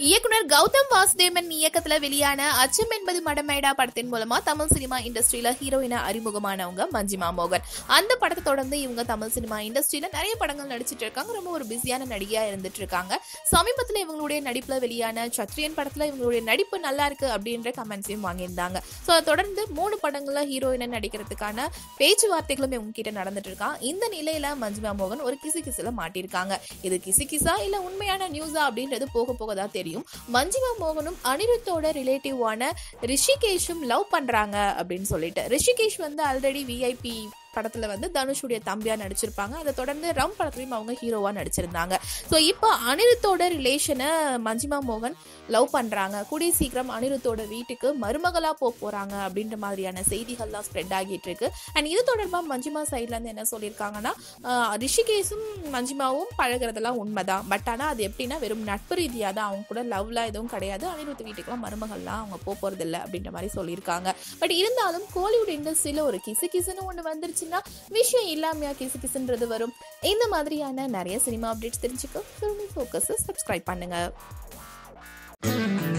இயக்குனர் கௌதம் வாசுதேவன் இயக்கத்துல வெளியான அச்சம் என்பது மடமேடா படத்தின் மூலமா தமிழ் சினிமா இண்டஸ்ட்ரியில ஹீரோயினா அறிமுகமானவங்க மஞ்சிமா மோகன் அந்த படத்தை தொடர்ந்து இவங்க தமிழ் சினிமா இண்டஸ்ட்ரியில நிறைய படங்கள் நடிச்சிட்டு இருக்காங்க ரொம்ப ஒரு பிஸியான நடிகையா இருந்துட்டு இருக்காங்க சமீபத்துல இவங்களுடைய நடிப்புல வெளியான சத்ரியன் படத்துல இவங்களுடைய நடிப்பு நல்லா இருக்கு அப்படின்ற கமெண்ட்ஸையும் வாங்கியிருந்தாங்க ஸோ அதை தொடர்ந்து மூணு படங்கள்ல ஹீரோயினை நடிக்கிறதுக்கான பேச்சுவார்த்தைகளும் இவங்க கிட்ட நடந்துட்டு இருக்கான் இந்த நிலையில மஞ்சிமா மோகன் ஒரு கிசு கிசுல மாட்டியிருக்காங்க இது கிசு கிசா இல்ல உண்மையான நியூஸா அப்படின்றது போக போக தான் தெரியும் மஞ்சிமா மோகனும் அனிருத்தோட ரிலேட்டிவான ரிஷிகேஷும் லவ் பண்றாங்க அப்படின்னு சொல்லிட்டு ரிஷிகேஷ் வந்து ஆல்ரெடி விஐபி படத்துல வந்து தனுஷுடைய தம்பியா நடிச்சிருப்பாங்க அதை தொடர்ந்து ரம் படத்துலயும் அவங்க ஹீரோவா நடிச்சிருந்தாங்க ஸோ இப்போ அனிருத்தோட ரிலேஷனை மஞ்சிமா மோகன் லவ் பண்றாங்க கூடிய சீக்கிரம் அனிருத்தோட வீட்டுக்கு மருமகளா போக போறாங்க அப்படின்ற மாதிரியான செய்திகள்லாம் ஸ்ப்ரெட் ஆகிட்டு இருக்கு அண்ட் இது தொடர்பா மஞ்சிமா சைட்ல இருந்து என்ன சொல்லியிருக்காங்கன்னா ஆஹ், ரிஷிகேஷும் மஞ்சிமாவும் பழகுறதெல்லாம் உண்மைதான் பட் ஆனா அது எப்படின்னா வெறும் நட்பு ரீதியாக தான் அவங்க கூட லவ்லாம் எதுவும் கிடையாது அனிருத் வீட்டுக்குலாம் மருமகள்லாம் அவங்க போக போறது இல்லை அப்படின்ற மாதிரி சொல்லியிருக்காங்க பட் இருந்தாலும் கோலிவுட் இண்டஸ்ட்ரியில ஒரு கிசு கிசுன்னு ஒன்று வந்துருச்சுன்னா விஷயம் இல்லாமையா கிசு கிசுன்றது வரும் இந்த மாதிரியான நிறைய சினிமா அப்டேட்ஸ் தெரிஞ்சுக்க ஃபோக்கஸ் சப்ஸ்கிரைப் பண்ணுங்க